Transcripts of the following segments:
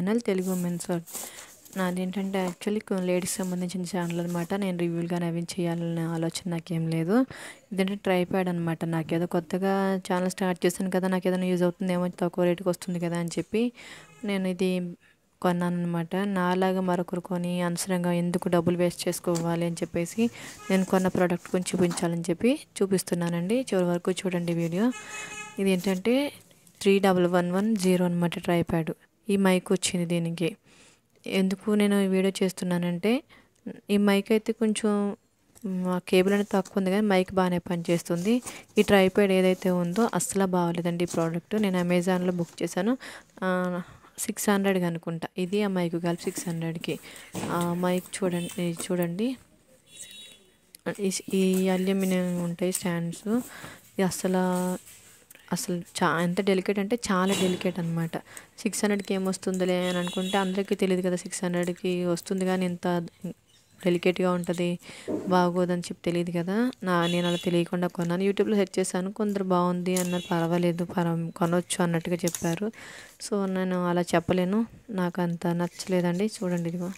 channel Telugu men's world నాదేంటంటే actually ladies సంబంధించిన channel అనమాట నేను రివ్యూలు కానీ అవి చేయాలనే ఆలోచన నాకేం లేదు ఇదంటే ట్రైప్యాడ్ అనమాట నాకేదో కొత్తగా ఛానల్ స్టార్ట్ చేశాను కదా నాకు ఏదైనా యూజ్ అవుతుందేమో తక్కువ రేటుకి వస్తుంది కదా అని చెప్పి నేను ఇది కొన్నాను అనమాట నాలాగా మరొకరు కొని అనవసరంగా ఎందుకు డబ్బులు వేస్ట్ చేసుకోవాలి అని చెప్పేసి నేను కొన్న ప్రోడక్ట్ కొంచెం చూపించాలని చెప్పి చూపిస్తున్నానండి చివరి వరకు చూడండి వీడియో ఇది ఏంటంటే three double one one zero అనమాట ట్రైప్యాడ్ ఈ మైక్ వచ్చింది దీనికి ఎందుకు నేను ఈ వీడియో చేస్తున్నానంటే ఈ మైక్ అయితే కొంచెం కేబుల్ అనేది తక్కువ ఉంది కానీ మైక్ బాగానే పనిచేస్తుంది ఈ ట్రైప్యాడ్ ఏదైతే ఉందో అస్సలు బాగోలేదండి ఈ ప్రోడక్ట్ నేను అమెజాన్లో బుక్ చేశాను సిక్స్ హండ్రెడ్కి అనుకుంటా ఇది ఆ మైక్ కలిపి సిక్స్ హండ్రెడ్కి ఆ మైక్ చూడండి చూడండి ఈ అల్యూమినియం ఉంటాయి స్టాండ్స్ ఇది అసలు అసలు చా ఎంత డెలికేట్ అంటే చాలా డెలికేట్ అనమాట సిక్స్ హండ్రెడ్కి ఏమొస్తుందిలే అని అనుకుంటే అందరికీ తెలియదు కదా సిక్స్ హండ్రెడ్కి వస్తుంది కానీ ఎంత డెలికేట్గా ఉంటుంది బాగోదని చెప్పి తెలియదు కదా నా నేను అలా తెలియకుండా కొన్నాను యూట్యూబ్లో సెర్చ్ చేశాను కొందరు బాగుంది అన్నారు పర్వాలేదు పర కొనవచ్చు అన్నట్టుగా చెప్పారు సో నేను అలా చెప్పలేను నాకు అంత నచ్చలేదండి చూడండి ఇదిగో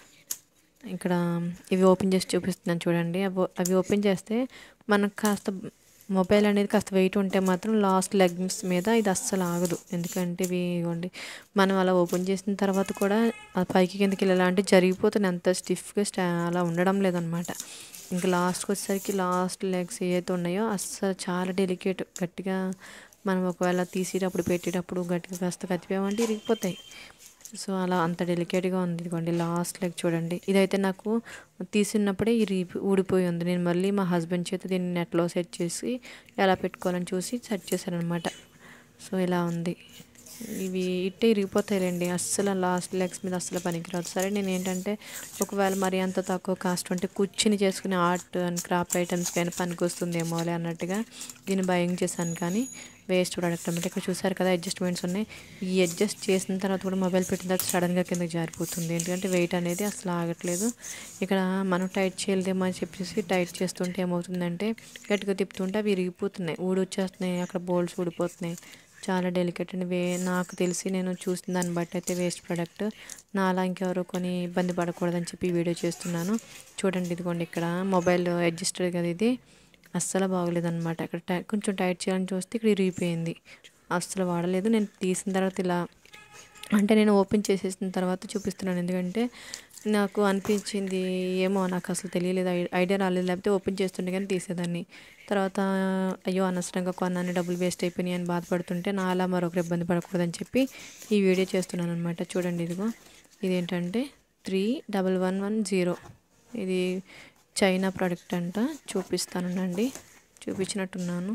ఇక్కడ ఇవి ఓపెన్ చేసి చూపిస్తున్నాను చూడండి అవి అవి ఓపెన్ చేస్తే మనకు కాస్త మొబైల్ అనేది కాస్త వెయిట్ ఉంటే మాత్రం లాస్ట్ లెగ్స్ మీద ఇది అస్సలు ఆగదు ఎందుకంటే ఇవి ఇవ్వండి మనం అలా ఓపెన్ చేసిన తర్వాత కూడా పైకి కిందకి వెళ్ళాలంటే జరిగిపోతుంది అంత స్టిఫ్గా స్టా అలా ఉండడం లేదనమాట ఇంకా లాస్ట్కి వచ్చేసరికి లాస్ట్ లెగ్స్ ఏవైతే ఉన్నాయో అస్సలు చాలా డెలికేట్ గట్టిగా మనం ఒకవేళ తీసేటప్పుడు పెట్టేటప్పుడు గట్టిగా కాస్త కత్తిపోయామంటే ఇరిగిపోతాయి సో అలా అంత డెలికేట్గా ఉంది ఇదిగోండి లాస్ట్ లెగ్ చూడండి ఇదైతే నాకు తీసినప్పుడే ఇరిగి ఊడిపోయి ఉంది నేను మళ్ళీ మా హస్బెండ్ చేత దీన్ని నెట్లో సెట్ చేసి ఎలా పెట్టుకోవాలని చూసి సెట్ చేశాను అనమాట సో ఇలా ఉంది ఇవి ఇట్టే ఇరిగిపోతాయిలేండి అస్సలు లాస్ట్ లెగ్స్ మీద అస్సలు పనికిరాదు సరే నేను ఏంటంటే ఒకవేళ మరి అంత తక్కువ కాస్ట్ ఉంటే కూర్చుని చేసుకునే ఆర్ట్ అండ్ క్రాఫ్ట్ ఐటమ్స్కి అయినా పనికి వస్తుందేమో అన్నట్టుగా దీన్ని బయింగ్ చేశాను కానీ వేస్ట్ ప్రోడక్ట్ అనమాట ఇక్కడ చూసారు కదా అడ్జస్ట్మెంట్స్ ఉన్నాయి ఈ అడ్జస్ట్ చేసిన తర్వాత కూడా మొబైల్ పెట్టిన తర్వాత సడన్గా కిందకి జారిపోతుంది ఎందుకంటే వెయిట్ అనేది అసలు ఆగట్లేదు ఇక్కడ మనం టైట్ చేయలేదేమో అని చెప్పేసి టైట్ చేస్తుంటే ఏమవుతుందంటే గట్టిగా తిప్పుతుంటే అవి విరిగిపోతున్నాయి ఊడి వచ్చేస్తున్నాయి అక్కడ బోల్డ్స్ ఊడిపోతున్నాయి చాలా డెలికేట్ అండి వే నాకు తెలిసి నేను చూసిన దాన్ని బట్టి అయితే వేస్ట్ ప్రోడక్ట్ నా అలా ఇంకెవరో కొని ఇబ్బంది పడకూడదని చెప్పి వీడియో చేస్తున్నాను చూడండి ఇదిగోండి ఇక్కడ మొబైల్ అడ్జస్టెడ్ కదా ఇది అస్సలు బాగోలేదన్నమాట అక్కడ టై కొంచెం టైట్ చేయాలని చూస్తే ఇక్కడ ఇరిగిపోయింది అస్సలు వాడలేదు నేను తీసిన తర్వాత ఇలా అంటే నేను ఓపెన్ చేసేసిన తర్వాత చూపిస్తున్నాను ఎందుకంటే నాకు అనిపించింది ఏమో నాకు అసలు తెలియలేదు ఐడియా రాలేదు లేకపోతే ఓపెన్ చేస్తుంటే కానీ తీసేదాన్ని తర్వాత అయ్యో అనవసరంగా కొన్నాను డబ్బులు వేస్ట్ అయిపోయినాయి అని బాధపడుతుంటే నా అలా మరొకరు ఇబ్బంది పడకూడదని చెప్పి ఈ వీడియో చేస్తున్నాను అనమాట చూడండి ఇదిగో ఇదేంటంటే three double one one zero ఇది చైనా ప్రోడక్ట్ అంట చూపిస్తానండి చూపించినట్టున్నాను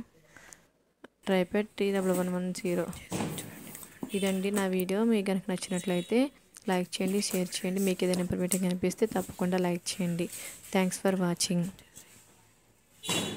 tripod three double one one zero ఇదండి నా వీడియో మీకు కనుక నచ్చినట్లయితే లైక్ చేయండి షేర్ చేయండి మీకు ఏదైనా ఇన్ఫర్మేటివ్ కనిపిస్తే తప్పకుండా లైక్ చేయండి థ్యాంక్స్ ఫర్ వాచింగ్